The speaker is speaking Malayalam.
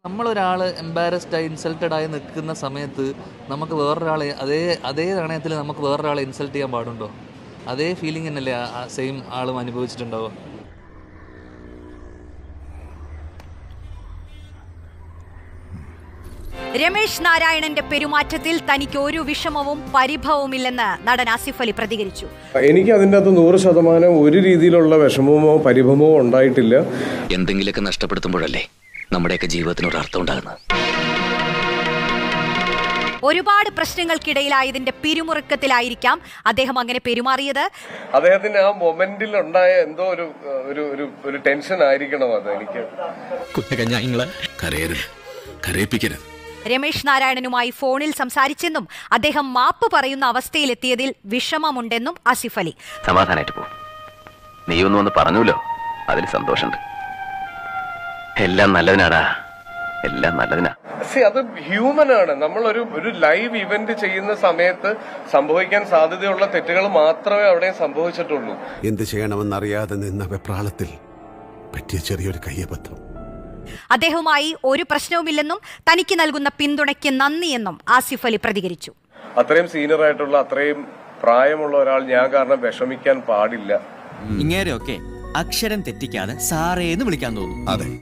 നമ്മളൊരാൾ എംബാരസ്ഡ് ആയി ഇൻസൾട്ടഡ് ആയി നിൽക്കുന്ന സമയത്ത് നമുക്ക് വേറൊരാളെ അതേ അതേ നാണയത്തിൽ നമുക്ക് വേറൊരാളെ ഇൻസൾട്ട് ചെയ്യാൻ പാടുണ്ടോ അതേ ഫീലിംഗ് തന്നെയല്ലേ ആ സെയിം ആളും അനുഭവിച്ചിട്ടുണ്ടാവുക രമേശ് നാരായണന്റെ പെരുമാറ്റത്തിൽ തനിക്ക് ഒരു വിഷമവും പരിഭവവുമില്ലെന്ന് നടൻ ആസിഫ് അലി പ്രതികരിച്ചു എനിക്ക് അതിൻ്റെ അകത്ത് നൂറ് ശതമാനം ഒരു രീതിയിലുള്ള വിഷമമോ പരിഭവമോ ഉണ്ടായിട്ടില്ല എന്തെങ്കിലുമൊക്കെ നഷ്ടപ്പെടുത്തുമ്പോഴല്ലേ നമ്മുടെയൊക്കെ ജീവിതത്തിന് ഒരു അർത്ഥം ഉണ്ടാകുന്നത് ഒരുപാട് പ്രശ്നങ്ങൾക്കിടയിലായതിന്റെ പിരിമുറുക്കത്തിലായിരിക്കാം അദ്ദേഹം അങ്ങനെ പെരുമാറിയത് അദ്ദേഹത്തിന് ആ മൊമെന്റിൽ ഉണ്ടായ എന്തോ ഒരു ഒരു ഒരു ഒരു ടെൻഷൻ ആയിരിക്കണം അത് എനിക്ക് കുഞ്ഞകഞ്ഞാങ്ങളെ കരയരുത് കരയിപ്പിക്കരുത് രമേശ് നാരായണനുമായി ഫോണിൽ സംസാരിച്ചെന്നും അദ്ദേഹം മാപ്പ് പറയുന്ന അവസ്ഥയിലെത്തിയതിൽ വിഷമമുണ്ടെന്നും ആസിഫ് അലി സമാധാനായിട്ട് പോ നീ ഒന്ന് വന്ന് പറഞ്ഞല്ലോ അതിൽ സന്തോഷമുണ്ട് എല്ലാം നല്ലതിനാടാ എല്ലാം നല്ലതിനാ സി അത് ഹ്യൂമൻ ആണ് നമ്മളൊരു ഒരു ലൈവ് ഇവന്റ് ചെയ്യുന്ന സമയത്ത് സംഭവിക്കാൻ സാധ്യതയുള്ള തെറ്റുകൾ മാത്രമേ അവിടെ സംഭവിച്ചിട്ടുള്ളൂ എന്ത് ചെയ്യണമെന്നറിയാതെ നിന്ന വെപ്രാളത്തിൽ പറ്റിയ ചെറിയൊരു കയ്യബദ്ധം അദ്ദേഹവുമായി ഒരു പ്രശ്നവുമില്ലെന്നും തനിക്ക് നൽകുന്ന പിന്തുണയ്ക്ക് നന്ദിയെന്നും ആസിഫ് അലി പ്രതികരിച്ചു അത്രയും സീനിയർ ആയിട്ടുള്ള അത്രയും പ്രായമുള്ള ഒരാൾ ഞാൻ കാരണം വിഷമിക്കാൻ പാടില്ല ഇങ്ങേരെയൊക്കെ അക്ഷരം തെറ്റിക്കാതെ സാറേന്ന് വിളിക്കാൻ തോന്നും അതെ